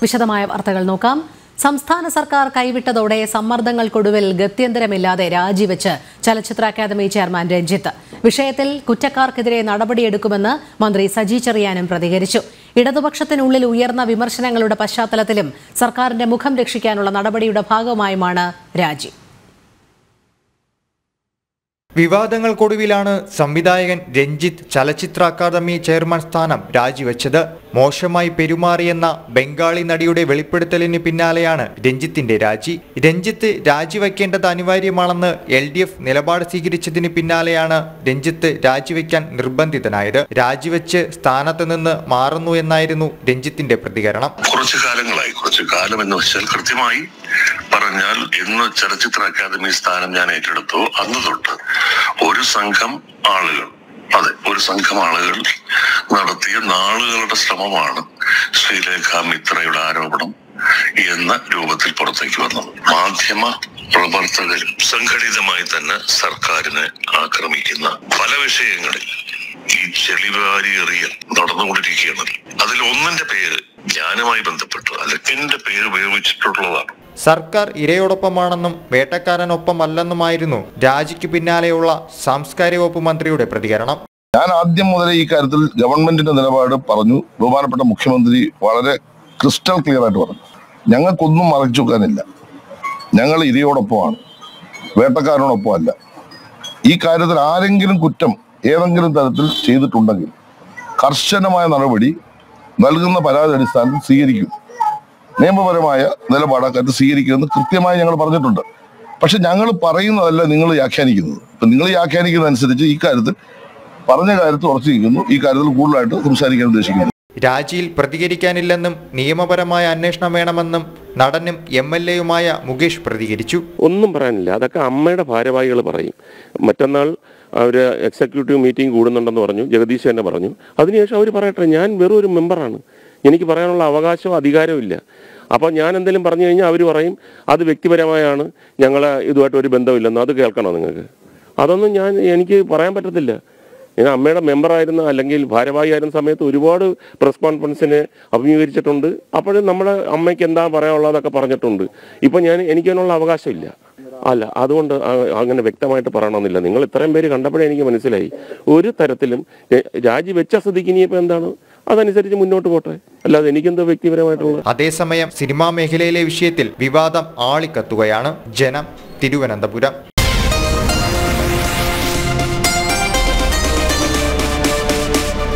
വിശദമായ വാർത്തകൾ നോക്കാം സംസ്ഥാന സർക്കാർ കൈവിട്ടതോടെ സമ്മർദ്ദങ്ങൾക്കൊടുവിൽ ഗത്യന്തരമില്ലാതെ രാജിവെച്ച് ചലച്ചിത്ര അക്കാദമി ചെയർമാൻ രഞ്ജിത്ത് വിഷയത്തിൽ കുറ്റക്കാർക്കെതിരെ നടപടിയെടുക്കുമെന്ന് മന്ത്രി സജി ചെറിയാനും പ്രതികരിച്ചു ഇടതുപക്ഷത്തിനുള്ളിൽ ഉയർന്ന വിമർശനങ്ങളുടെ പശ്ചാത്തലത്തിലും സർക്കാരിന്റെ മുഖം രക്ഷിക്കാനുള്ള നടപടിയുടെ ഭാഗമായുമാണ് രാജി വിവാദങ്ങൾക്കൊടുവിലാണ് സംവിധായകൻ രഞ്ജിത്ത് ചലച്ചിത്ര അക്കാദമി ചെയർമാൻ സ്ഥാനം രാജിവെച്ചത് മോശമായി പെരുമാറിയെന്ന ബംഗാളി നടിയുടെ വെളിപ്പെടുത്തലിന് പിന്നാലെയാണ് രഞ്ജിത്തിന്റെ രാജി രഞ്ജിത്ത് രാജിവെക്കേണ്ടത് അനിവാര്യമാണെന്ന് എൽ ഡി എഫ് നിലപാട് സ്വീകരിച്ചതിന് പിന്നാലെയാണ് രഞ്ജിത്ത് രാജിവെക്കാൻ നിർബന്ധിതനായത് രാജിവെച്ച് സ്ഥാനത്ത് നിന്ന് മാറുന്നു എന്നായിരുന്നു രഞ്ജിത്തിന്റെ പ്രതികരണം കുറച്ചു കാലങ്ങളായി കുറച്ചു കാലം എന്ന് വെച്ചാൽ കൃത്യമായി പറഞ്ഞാൽ ഇന്ന് ചലച്ചിത്ര അക്കാദമി സ്ഥാനം ഞാൻ ഏറ്റെടുത്തു അന്ന് തൊട്ട് ഒരു സംഘം ആളുകൾ അതെ ഒരു സംഘം ആളുകൾ നടത്തിയ നാളുകളുടെ ശ്രമമാണ് ശ്രീലേഖ മിത്രയുടെ ആരോപണം എന്ന രൂപത്തിൽ പുറത്തേക്ക് വന്നത് മാധ്യമ പ്രവർത്തകരും സംഘടിതമായി തന്നെ സർക്കാരിനെ ആക്രമിക്കുന്ന പല വിഷയങ്ങളിൽ ഈ ചെളിവാരി എറിയൽ നടന്നുകൊണ്ടിരിക്കുകയാണ് അതിൽ ഒന്നിന്റെ പേര് ഞാനുമായി ബന്ധപ്പെട്ട് അല്ല എന്റെ പേര് ഉപയോഗിച്ചിട്ടുള്ളതാണ് സർക്കാർ ഇരയോടൊപ്പമാണെന്നും വേട്ടക്കാരനൊപ്പമല്ലെന്നുമായിരുന്നു രാജിക്ക് പിന്നാലെയുള്ള സാംസ്കാരിക വകുപ്പ് മന്ത്രിയുടെ പ്രതികരണം ഞാൻ ആദ്യം മുതലേ ഈ കാര്യത്തിൽ ഗവൺമെന്റിന്റെ നിലപാട് പറഞ്ഞു ബഹുമാനപ്പെട്ട മുഖ്യമന്ത്രി വളരെ ക്രിസ്റ്റൽ ക്ലിയർ ആയിട്ട് പറഞ്ഞു ഞങ്ങൾക്കൊന്നും മറച്ചു വെക്കാനില്ല ഞങ്ങൾ ഇരയോടൊപ്പമാണ് വേട്ടക്കാരനോടൊപ്പമല്ല ഈ കാര്യത്തിൽ ആരെങ്കിലും കുറ്റം ഏതെങ്കിലും തരത്തിൽ ചെയ്തിട്ടുണ്ടെങ്കിൽ കർശനമായ നടപടി നൽകുന്ന പരാതി അടിസ്ഥാനത്തിൽ സ്വീകരിക്കും നിയമപരമായ നിലപാട് അക്കാര്യത്തിൽ സ്വീകരിക്കുമെന്ന് കൃത്യമായി ഞങ്ങൾ പറഞ്ഞിട്ടുണ്ട് പക്ഷെ ഞങ്ങൾ പറയുന്നതല്ല നിങ്ങൾ വ്യാഖ്യാനിക്കുന്നത് ഇപ്പൊ നിങ്ങൾ വ്യാഖ്യാനിക്കുന്നതനുസരിച്ച് ഈ കാര്യത്തിൽ പറഞ്ഞ കാര്യത്തിൽ ഉറച്ചു നിൽക്കുന്നു ഈ കാര്യത്തിൽ കൂടുതലായിട്ട് സംസാരിക്കാൻ ഉദ്ദേശിക്കുന്നു രാജിയിൽ പ്രതികരിക്കാനില്ലെന്നും നിയമപരമായ അന്വേഷണം വേണമെന്നും നടനും എം എൽ എയുമായ മുകേഷ് പ്രതികരിച്ചു ഒന്നും പറയാനില്ല അതൊക്കെ അമ്മയുടെ ഭാരവാഹികൾ പറയും മറ്റന്നാൾ അവർ എക്സിക്യൂട്ടീവ് മീറ്റിംഗ് കൂടുന്നുണ്ടെന്ന് പറഞ്ഞു ജഗദീഷ് തന്നെ പറഞ്ഞു അതിനുശേഷം അവർ പറയട്ടെ ഞാൻ വെറും ഒരു മെമ്പറാണ് എനിക്ക് പറയാനുള്ള അവകാശവും അധികാരവും ഇല്ല അപ്പോൾ ഞാൻ എന്തെങ്കിലും പറഞ്ഞു കഴിഞ്ഞാൽ അവർ പറയും അത് വ്യക്തിപരമായാണ് ഞങ്ങൾ ഇതുമായിട്ട് ഒരു ബന്ധമില്ലെന്ന് അത് കേൾക്കണോ നിങ്ങൾക്ക് അതൊന്നും ഞാൻ എനിക്ക് പറയാൻ പറ്റത്തില്ല ഞാൻ അമ്മയുടെ മെമ്പറായിരുന്ന അല്ലെങ്കിൽ ഭാരവാഹിയായിരുന്ന സമയത്ത് ഒരുപാട് പ്രസ് കോൺഫറൻസിനെ അഭിമുഖീകരിച്ചിട്ടുണ്ട് അപ്പോഴും നമ്മുടെ അമ്മയ്ക്ക് എന്താ പറയാനുള്ളതൊക്കെ പറഞ്ഞിട്ടുണ്ട് ഇപ്പം ഞാൻ എനിക്കതിനുള്ള അവകാശമില്ല അല്ല അതുകൊണ്ട് ആ- അങ്ങനെ വ്യക്തമായിട്ട് പറയണമെന്നില്ല നിങ്ങൾ ഇത്രയും പേര് കണ്ടപ്പോഴേ എനിക്ക് മനസ്സിലായി ഒരു തരത്തിലും എ- രാജി വെച്ച സ്ഥിതിക്ക് ഇനിയിപ്പോൾ എന്താണ് അതനുസരിച്ച് മുന്നോട്ട് പോട്ടെ അല്ലാതെ എനിക്കെന്തോ വ്യക്തിപരമായിട്ടുള്ള അതേസമയം സിനിമാ മേഖലയിലെ വിഷയത്തിൽ വിവാദം ആളിക്കത്തുകയാണ് ജനം തിരുവനന്തപുരം